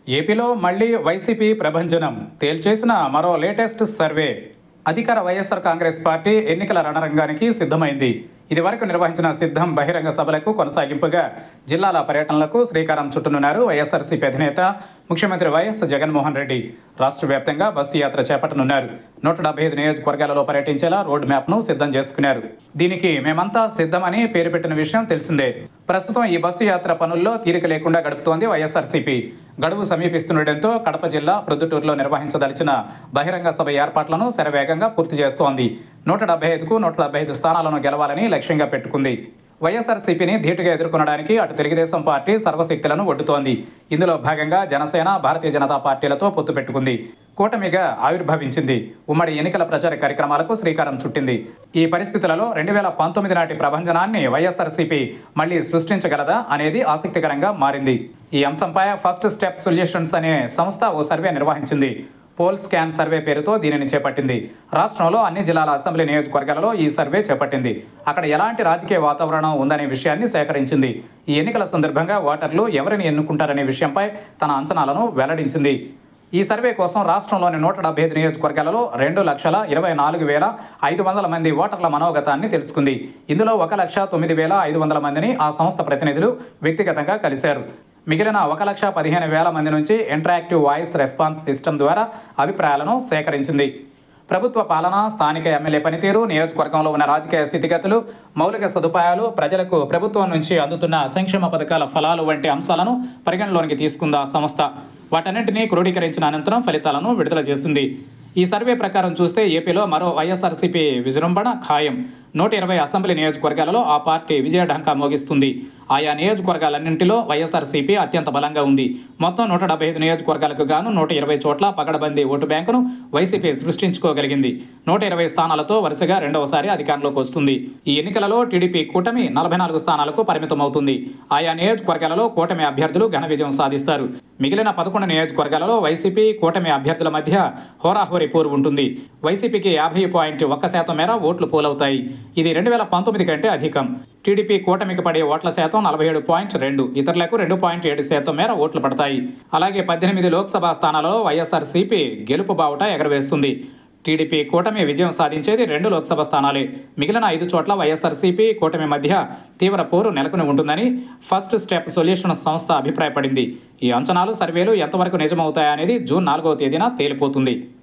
ఏపీలో మళ్లీ వైసీపీ ప్రభంజనం తేల్చేసిన మరో లేటెస్ట్ సర్వే అధికార వైఎస్ఆర్ కాంగ్రెస్ పార్టీ ఎన్నికల రణరంగానికి సిద్ధమైంది ఇదివరకు నిర్వహించిన సిద్ధం బహిరంగ సభలకు కొనసాగింపుగా జిల్లాల పర్యటనలకు శ్రీకారం చుట్టనున్నారు వైఎస్ఆర్సీపీ అధినేత ముఖ్యమంత్రి వైఎస్ జగన్మోహన్ రెడ్డి రాష్ట్ర వ్యాప్తంగా బస్సు యాత్ర చేపట్టనున్నారు నూట డెబ్బై ఐదు నియోజకవర్గాలలో పర్యటించేలా రోడ్ మ్యాప్ను సిద్ధం చేసుకున్నారు దీనికి మేమంతా సిద్ధమని పేరు పెట్టిన విషయం తెలిసిందే ప్రస్తుతం ఈ బస్సు యాత్ర పనుల్లో తీరిక లేకుండా గడుపుతోంది వైఎస్ఆర్సీపీ గడువు సమీపిస్తుండటంతో కడప జిల్లా ప్రొద్దుటూరులో నిర్వహించదలిచిన బహిరంగ సభ ఏర్పాట్లను శరవేగంగా పూర్తి చేస్తోంది నూట డెబ్బై ఐదుకు నూట డెబ్బై ఐదు స్థానాలను గెలవాలని లక్ష్యంగా పెట్టుకుంది వైఎస్ఆర్సీపీని ధీటుగా ఎదుర్కొనడానికి అటు తెలుగుదేశం పార్టీ సర్వశక్తులను ఒడ్డుతోంది ఇందులో భాగంగా జనసేన భారతీయ జనతా పార్టీలతో పొత్తు పెట్టుకుంది కూటమిగా ఆవిర్భవించింది ఉమ్మడి ఎన్నికల ప్రచార కార్యక్రమాలకు శ్రీకారం చుట్టింది ఈ పరిస్థితులలో రెండు వేల పంతొమ్మిది నాటి ప్రభంజనాన్ని వైఎస్ఆర్సీపీ మళ్లీ సృష్టించగలదా అనేది ఆసక్తికరంగా మారింది ఈ అంశంపై ఫస్ట్ స్టెప్ సొల్యూషన్స్ అనే సంస్థ ఓ సర్వే నిర్వహించింది పోల్ స్కాన్ సర్వే పేరుతో దీనిని చేపట్టింది రాష్ట్రంలో అన్ని జిల్లాల అసెంబ్లీ నియోజకవర్గాలలో ఈ సర్వే చేపట్టింది అక్కడ ఎలాంటి రాజకీయ వాతావరణం ఉందనే విషయాన్ని సేకరించింది ఈ ఎన్నికల సందర్భంగా ఓటర్లు ఎవరిని ఎన్నుకుంటారనే విషయంపై తన అంచనాలను వెల్లడించింది ఈ సర్వే కోసం రాష్ట్రంలోని నూట డెబ్బై ఐదు నియోజకవర్గాలలో రెండు లక్షల ఇరవై నాలుగు వేల ఐదు వందల మంది ఓటర్ల మనోగతాన్ని తెలుసుకుంది ఇందులో ఒక లక్ష తొమ్మిది వేల ఐదు వందల మందిని ఆ సంస్థ ప్రతినిధులు వ్యక్తిగతంగా కలిశారు మిగిలిన ఒక లక్ష పదిహేను వేల మంది నుంచి ఇంటరాక్టివ్ వాయిస్ రెస్పాన్స్ సిస్టమ్ ద్వారా అభిప్రాయాలను సేకరించింది ప్రభుత్వ పాలన స్థానిక ఎమ్మెల్యే పనితీరు నియోజకవర్గంలో ఉన్న రాజకీయ స్థితిగతులు మౌలిక సదుపాయాలు ప్రజలకు ప్రభుత్వం నుంచి అందుతున్న సంక్షేమ పథకాల ఫలాలు వంటి అంశాలను పరిగణలోనికి తీసుకుందా సంస్థ వాటన్నింటినీ క్రోడీకరించిన అనంతరం ఫలితాలను విడుదల చేసింది ఈ సర్వే ప్రకారం చూస్తే ఏపీలో మరో వైఎస్ఆర్సీపీ విజృంభణ ఖాయం నూట ఇరవై అసెంబ్లీ నియోజకవర్గాలలో ఆ పార్టీ విజయఢంకా మోగిస్తుంది ఆయా నియోజకవర్గాలన్నింటిలో వైఎస్ఆర్సీపీ అత్యంత బలంగా ఉంది మొత్తం నూట డెబ్బై ఐదు నియోజకవర్గాలకు గాను నూట ఇరవై చోట్ల పగడబందీ ఓటు బ్యాంకును వైసీపీ సృష్టించుకోగలిగింది నూట ఇరవై స్థానాలతో వరుసగా రెండవసారి అధికారంలోకి వస్తుంది ఈ ఎన్నికలలో టీడీపీ కూటమి నలభై నాలుగు స్థానాలకు పరిమితమవుతుంది ఆయా నియోజకవర్గాలలో కూటమి అభ్యర్థులు ఘన విజయం సాధిస్తారు మిగిలిన పదకొండు నియోజకవర్గాలలో వైసీపీ కూటమి అభ్యర్థుల మధ్య హోరాహోరీ పోరు ఉంటుంది వైసీపీకి యాభై పాయింట్ ఒక్క శాతం మేర ఓట్లు పోలవుతాయి ఇది రెండు వేల పంతొమ్మిది కంటే అధికం టీడీపీ కూటమికి పడే ఓట్ల శాతం నలభై ఏడు పాయింట్ రెండు ఇతరులకు రెండు పాయింట్ ఏడు శాతం మేర ఓట్లు పడతాయి అలాగే పద్దెనిమిది లోక్సభ స్థానాలలో వైఎస్ఆర్సీపీ గెలుపు బావుట ఎగరవేస్తుంది టీడీపీ కూటమి విజయం సాధించేది రెండు లోక్సభ స్థానాలే మిగిలిన ఐదు చోట్ల వైఎస్ఆర్సీపీ కూటమి మధ్య తీవ్ర పోరు నెలకొని ఉంటుందని ఫస్ట్ స్టెప్ సొల్యూషన్ సంస్థ అభిప్రాయపడింది ఈ అంచనాలు సర్వేలు ఎంతవరకు నిజమవుతాయనేది జూన్ నాలుగవ తేదీన తేలిపోతుంది